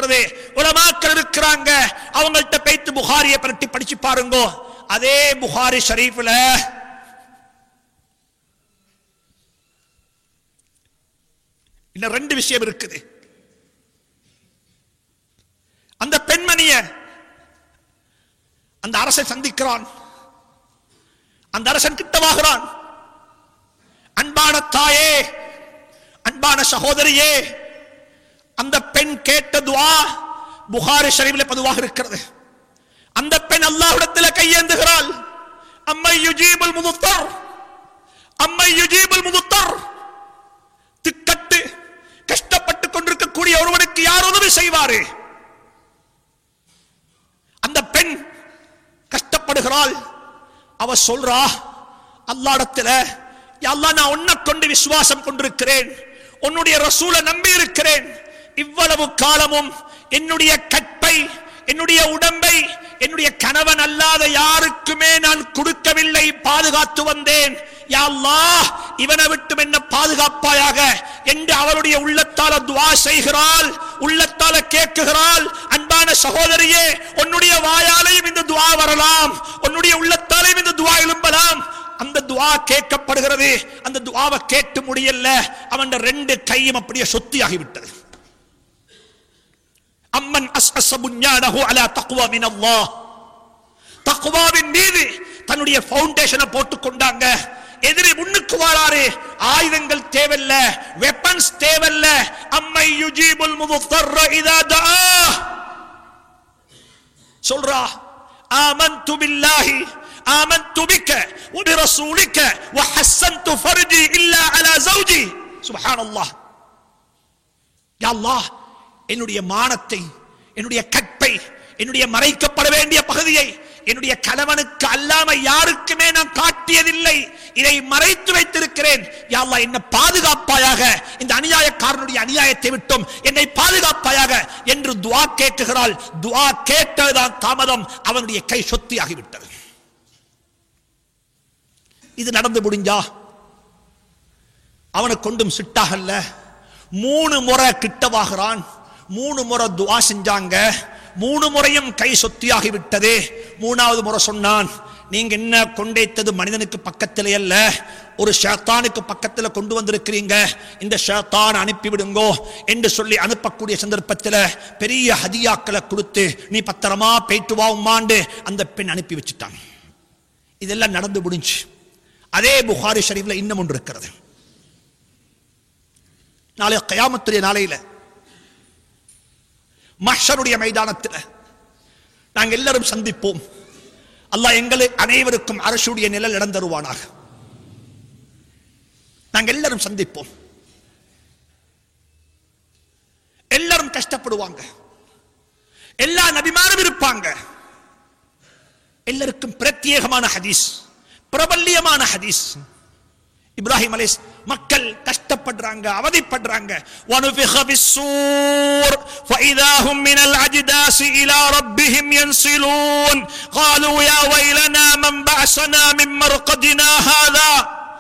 இருக்கிறது உலமாக்கள் இருக்கிறாங்க அவங்கள்ட்ட பேத்து புகாரியை பரட்டி படிச்சு பாருங்க அதே புகாரி ஷரீஃப்ல இன்னும் ரெண்டு விஷயம் இருக்குது அந்த பெண்மணிய அந்த அரசன் சந்திக்கிறான் அந்த அரசன் கிட்டவாகிறான் அன்பான தாயே அன்பான சகோதரியே அந்த பெண் கேட்ட துவா புகாரி ஷரீஃபில் பொதுவாக இருக்கிறது அந்த பெண் அல்லாஹ்விடத்தில் கையேந்துகிறாள் அம்மை யுஜீபுல் முதுத்தர் அம்மை யுஜீபுல் முதுத்தர் திக்கட்டு கஷ்டப்பட்டு கொண்டிருக்கக்கூடிய ஒருவனுக்கு யார் உதவி செய்வாரு அந்த பெண் கஷ்டப்படுகிறாள் அவ சொல்றா அல்லாடத்துல அல்லாஹ் நான் உன்னை கொண்டு விசுவாசம் கொண்டிருக்கிறேன் உன்னுடைய ரசூலை நம்பி இருக்கிறேன் இவ்வளவு காலமும் என்னுடைய கற்பை என்னுடைய உடம்பை என்னுடைய கணவன் அல்லாத யாருக்குமே நான் கொடுக்கவில்லை பாதுகாத்து வந்தேன் யா அல்லாஹ் இவனை விட்டும் என்ன பாதுகாப்பாயாக என்று அவருடைய உள்ளத்தால துவா செய்கிறாள் உள்ளத்தால கேட்குகிறாள் அன்பான சகோதரியே உன்னுடைய வாயாலையும் இந்த துவா வரலாம் உன்னுடைய உள்ளத்தாலையும் இந்த துவா எழும்பலாம் அந்த துவா கேட்கப்படுகிறது அந்த துவாவை கேட்டு முடியல அவன் ரெண்டு கையும் அப்படியே சொத்தியாகிவிட்டது அம்மன் அஸ் அசபுஞானஹு அலா தக்வா மின் அல்லாஹ் தக்வாவின் மீது தன்னுடைய ஃபவுண்டேஷனை போட்டு கொண்டாங்க எதிரி முன்னுக்கு வாராரு ஆயுதங்கள் தேவையில்ல வெப்பன்ஸ் தேவையில்ல அம்மை யுஜீபுல் முதுத்தர்ர இதா தஆ சொல்றா ஆமன்து பில்லாஹி ஆமன்து பிக்க وبرسولك وحسنت فرجي الا على زوجي سبحان الله யா அல்லாஹ் என்னுடைய மானத்தை என்னுடைய கற்பை என்னுடைய மறைக்கப்பட வேண்டிய பகுதியை என்னுடைய கணவனுக்கு அல்லாம யாருக்குமே நான் காட்டியதில்லை இதை மறைத்து வைத்திருக்கிறேன் யா அல்லாஹ் என்ன பாதுகாப்பாயாக இந்த அநியாயக்காரனுடைய அநியாயத்தை விட்டும் என்னை பாதுகாப்பாயாக என்று துஆ கேட்குகிறாள் துஆ கேட்டதுதான் தாமதம் அவனுடைய கை சொத்தியாகிவிட்டது இது நடந்து முடிஞ்சா அவனை கொண்டும் சிட்டாகல்ல மூணு முறை கிட்டவாகிறான் மூணு முறை துவா செஞ்சாங்க மூணு முறையும் கை சொத்தியாகி விட்டது மூணாவது முறை சொன்னான் நீங்க என்ன கொண்டைத்தது மனிதனுக்கு பக்கத்திலே அல்ல ஒரு ஷேத்தானுக்கு பக்கத்தில் கொண்டு வந்திருக்கிறீங்க இந்த ஷேத்தான் அனுப்பி விடுங்கோ என்று சொல்லி அனுப்பக்கூடிய சந்தர்ப்பத்தில் பெரிய ஹதியாக்களை கொடுத்து நீ பத்திரமா போயிட்டு வா உம்மாண்டு அந்த பெண் அனுப்பி வச்சுட்டான் இதெல்லாம் நடந்து முடிஞ்சு அதே புகாரி ஷரீஃப்ல இன்னும் ஒன்று இருக்கிறது நாளை கயாமத்துடைய நாளையில மஹ்ஷருடைய மைதானத்தில் நாங்கள் எல்லாரும் சந்திப்போம் அல்லாஹ் எங்களை அனைவருக்கும் அரசுடைய நிழல் இடம் தருவானாக நாங்கள் எல்லாரும் சந்திப்போம் எல்லாரும் கஷ்டப்படுவாங்க எல்லா நபிமாரும் இருப்பாங்க எல்லாருக்கும் பிரத்யேகமான ஹதீஸ் பிரபல்யமான ஹதீஸ் இப்ராஹிம் அலைஸ் மக்கள் கஷ்டப்படுறாங்க அவதிப்படுறாங்க وَنُفِخَ بِالصُّورِ فَإِذَا هُمْ مِنَ الْأَجْدَاثِ إِلَى رَبِّهِمْ يَنْسِلُونَ قَالُوا يَا وَيْلَنَا مَنْ بَعَثَنَا مِنْ مَرْقَدِنَا هَذَا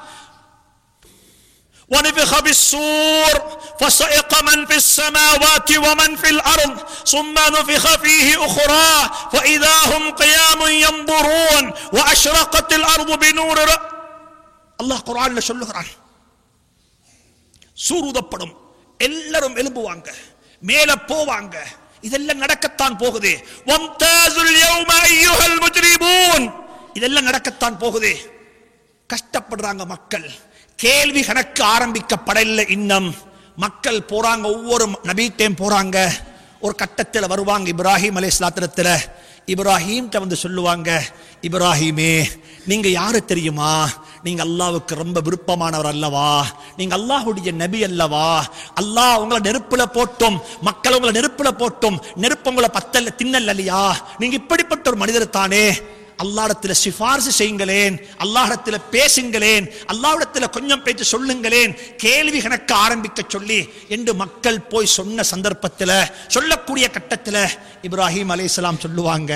ونفخ بالصور فصعق من في السماوات ومن في الأرض ثم نفخ فيه أخرى فإذا هم قيام ينظرون وأشرقت الأرض بنور رب அல்லாஹ் குரான்ல சொல்லுகிறான் சூருதப்படும் எல்லாரும் எழும்புவாங்க மேல போவாங்க இதெல்லாம் நடக்கத்தான் போகுது வம்தாசுல் யௌம அய்யுஹல் முஜ்ரிமூன் இதெல்லாம் நடக்கத்தான் போகுது கஷ்டப்படுறாங்க மக்கள் கேள்வி கணக்கு ஆரம்பிக்கப்படல இன்னும் மக்கள் போறாங்க ஒவ்வொரு நபீட்டையும் போறாங்க ஒரு கட்டத்தில் வருவாங்க இப்ராஹிம் அலைஹிஸ்ஸலாத்திரத்தில் இப்ராஹிம்கிட்ட வந்து சொல்லுவாங்க இப்ராஹிமே நீங்க யாரு தெரியுமா நீங்க அல்லாவுக்கு ரொம்ப விருப்பமானவர் அல்லவா நீங்க அல்லாஹ்வுடைய நபி அல்லவா அல்லாஹ் உங்களை நெருப்புல போட்டும் மக்கள் உங்களை நெருப்புல போட்டும் நெருப்பு உங்களை பத்தல்ல தின்னல் இல்லையா நீங்க இப்படிப்பட்ட ஒரு மனிதர் தானே அல்லாஹ்விடத்துல சிபாரிசு செய்யுங்களேன் அல்லாஹ்விடத்துல பேசுங்களேன் அல்லாஹ்விடத்துல கொஞ்சம் பேச்சு சொல்லுங்களேன் கேள்வி கணக்க ஆரம்பிக்க சொல்லி என்று மக்கள் போய் சொன்ன சந்தர்ப்பத்தில் சொல்லக்கூடிய கட்டத்தில் இப்ராஹிம் அலைஹிஸ்ஸலாம் சொல்லுவாங்க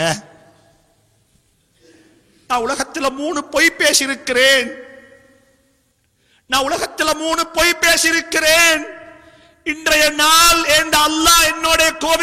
நான் உலகத்துல மூணு பொய் பேசியிருக்கிறேன் நான் உலகத்துல மூணு பொய் பேசியிருக்கிறேன் இன்றைய நாள் என்ற அல்லாஹ் என்னோட கோபி